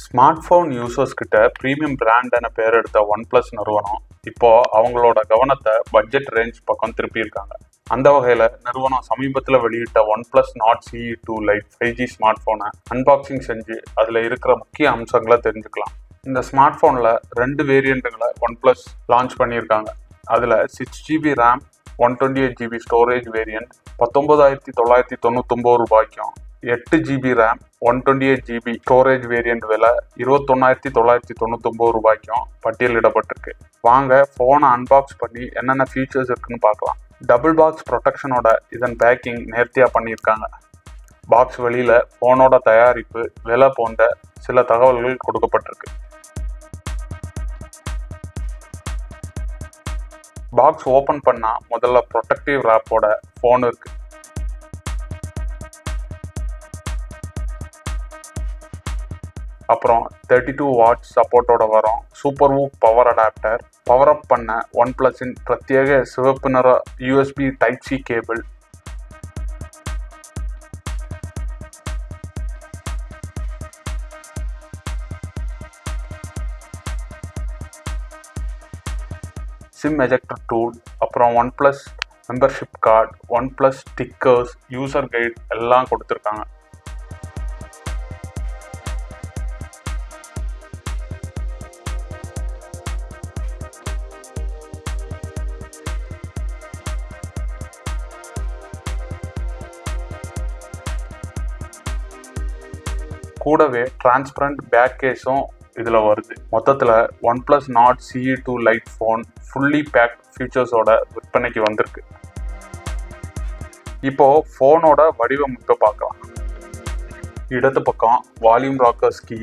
smart phone users கிட்ட premium brand என பேர் எடுத்த ஒன் பிளஸ் நிறுவனம் இப்போ அவங்களோட கவனத்தை பட்ஜெட் ரேஞ்ச் பக்கம் திருப்பியிருக்காங்க அந்த வகையில் நிறுவனம் சமீபத்தில் வெளியிட்ட OnePlus Nord CE two lite five G smart ஃபோனை அன்பாக்சிங் செஞ்சு அதில் இருக்கிற முக்கிய அம்சங்களை தெரிஞ்சுக்கலாம் இந்த ஸ்மார்ட் ஃபோனில் ரெண்டு வேரியண்ட்டுகளை ஒன் ப்ளஸ் லான்ச் பண்ணியிருக்காங்க அதில் six GB RAM one twenty eight GB storage variant பத்தொன்பதாயிரத்தி தொள்ளாயிரத்தி தொண்ணூத்தொம்பது ரூபாய்க்கும் எட்டு GB RAM one twenty eight GB storage variant விலை இருபத்தொன்னாயிரத்தி தொள்ளாயிரத்தி தொண்ணூத்தொம்பது ரூபாய்க்கும் பட்டியலிடப்பட்டிருக்கு வாங்க ஃபோனை அன்பாக்ஸ் பண்ணி என்னென்ன ஃபீச்சர்ஸ் இருக்குன்னு பார்க்கலாம் டபுள் பாக்ஸ் ப்ரொடெக்ஷனோட இதன் பேக்கிங் நேர்த்தியாக பண்ணியிருக்காங்க பாக்ஸ் வெளியில் ஃபோனோட தயாரிப்பு விலை போன்ற சில தகவல்கள் கொடுக்கப்பட்டிருக்கு பாக்ஸ் ஓப்பன் பண்ணால் முதல்ல ப்ரொடெக்டிவ் ரேப்போட ஃபோன் இருக்கு அப்புறம் தேர்ட்டி டூ வாட்ஸ் சப்போர்ட்டோட வரும் super VOOC power adapter power up பண்ண ஒன் பிளஸின் பிரத்யேக சிவப்பு நிற USB type C cable SIM ejector tool அப்புறம் OnePlus membership card OnePlus stickers user guide எல்லாம் கொடுத்துருக்காங்க கூடவே டிரான்ஸ்பரண்ட் பேக் கேஸும் இதில் வருது மொத்தத்தில் OnePlus Nord CE two lite phone fully packed ஃபீச்சர்ஸோட விற்பனைக்கு வந்திருக்கு இப்போ ஃபோனோட வடிவமைப்பை பார்க்கலாம் இடது பக்கம் வால்யூம் ராக்கர்ஸ் கீ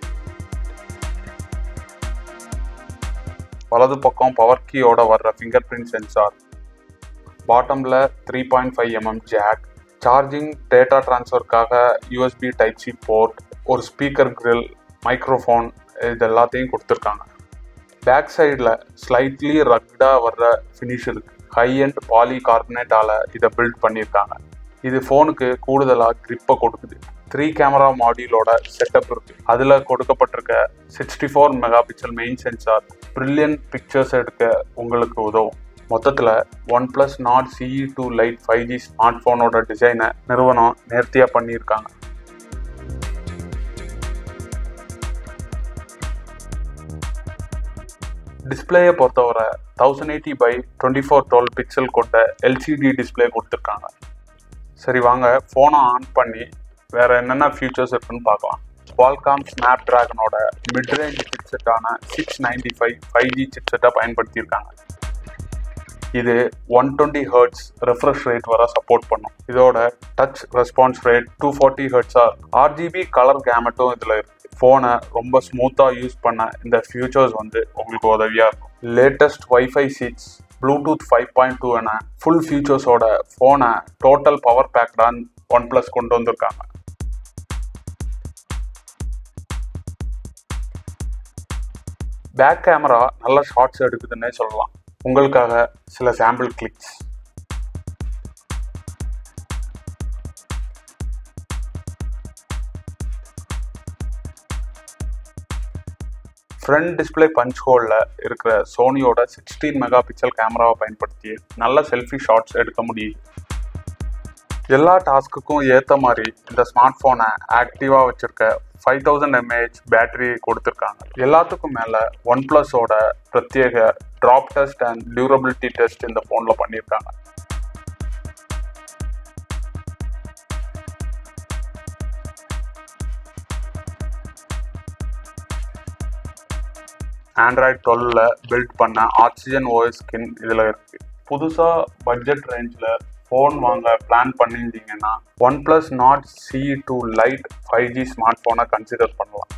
வலது பக்கம் பவர் கீயோட வர்ற ஃபிங்கர் பிரிண்ட் சென்சார் பாட்டமில் three point five mm jack charging data ட்ரான்ஸ்ஃபருக்காக யூஎஸ்பி டைப் சி போர்ட் ஒரு ஸ்பீக்கர் கிரில் மைக்ரோஃபோன் இது எல்லாத்தையும் கொடுத்துருக்காங்க பேக் சைடில் ஸ்லைட்லி ரக்டாக வர்ற ஃபினிஷ் இருக்குது ஹை அண்ட் பாலி கார்பனேட்டால் இதை பில்ட் பண்ணியிருக்காங்க இது ஃபோனுக்கு கூடுதலாக கிரிப்பை கொடுக்குது த்ரீ கேமரா மாடியூலோட செட்டப் இருக்குது அதில் கொடுக்கப்பட்டிருக்க sixty four mega pixel main sensor brilliant pictures எடுக்க உங்களுக்கு உதவும் மொத்தத்தில் OnePlus Nord CE two lite five G smart ஃபோனோட டிசைனை நிறுவனம் நேர்த்தியாக பண்ணியிருக்காங்க டிஸ்பிளேயை பொறுத்தவரை thousand eighty by twenty four twelve pixel கொண்ட எல்சிடி டிஸ்பிளே கொடுத்துருக்காங்க சரி வாங்க ஃபோனை ஆன் பண்ணி வேற என்னென்ன ஃபியூச்சர்ஸ் இருக்குன்னு பார்க்கலாம் குவால்காம் ஸ்னாப் ட்ராகனோட மிட் ரேஞ்ச் சிப்செட்டான six ninety five five G சிப்செட்டை பயன்படுத்தியிருக்காங்க இது one twenty hertz refresh rate வர சப்போர்ட் பண்ணும் இதோட touch response rate two forty ஹர்ட்ஸா ஆர்ஜிபி கலர் கேமெட்டும் இதில் இருக்கு ஃபோனை ரொம்ப ஸ்மூத்தாக யூஸ் பண்ண இந்த ஃபியூச்சர்ஸ் வந்து உங்களுக்கு உதவியாக இருக்கும் லேட்டஸ்ட் வைஃபை சீட்ஸ் ப்ளூடூத் ஃபைவ் பாயிண்ட் டூ என ஃபுல் ஃபியூச்சர்ஸோட ஃபோனை டோட்டல் பவர் பேக்டான் ஒன் ப்ளஸ் கொண்டு வந்திருக்காங்க பேக் கேமரா நல்ல ஷார்ட்ஸ் எடுக்குதுன்னே சொல்லலாம் உங்களுக்காக சில sample clicks front display punch ஹோலில் இருக்கிற சோனியோட சிக்ஸ்டீன் மெகா பிக்சல் கேமராவை பயன்படுத்தி நல்ல செல்ஃபி ஷாட்ஸ் எடுக்க முடியுது எல்லா டாஸ்க்குக்கும் ஏற்ற மாதிரி இந்த ஸ்மார்ட் ஃபோனை ஆக்டிவாக வச்சுருக்க ஃபைவ் தௌசண்ட் எம்ஏஹெச் பேட்டரி கொடுத்துருக்காங்க எல்லாத்துக்கும் மேலே ஒன் ப்ளஸோட பிரத்யேக drop test and durability test இந்த ஃபோனில் பண்ணியிருக்காங்க ஆண்ட்ராய்ட் டுவெல்ல பில்ட் பண்ண ஆக்சிஜன் ஓஎஸ் ஸ்கின் இதில் இருக்குது புதுசாக பட்ஜெட் ரேஞ்சில் ஃபோன் வாங்க பிளான் பண்ணியிருந்தீங்கன்னா OnePlus Nord C two lite five G smart ஃபோனை கன்சிடர் பண்ணலாம்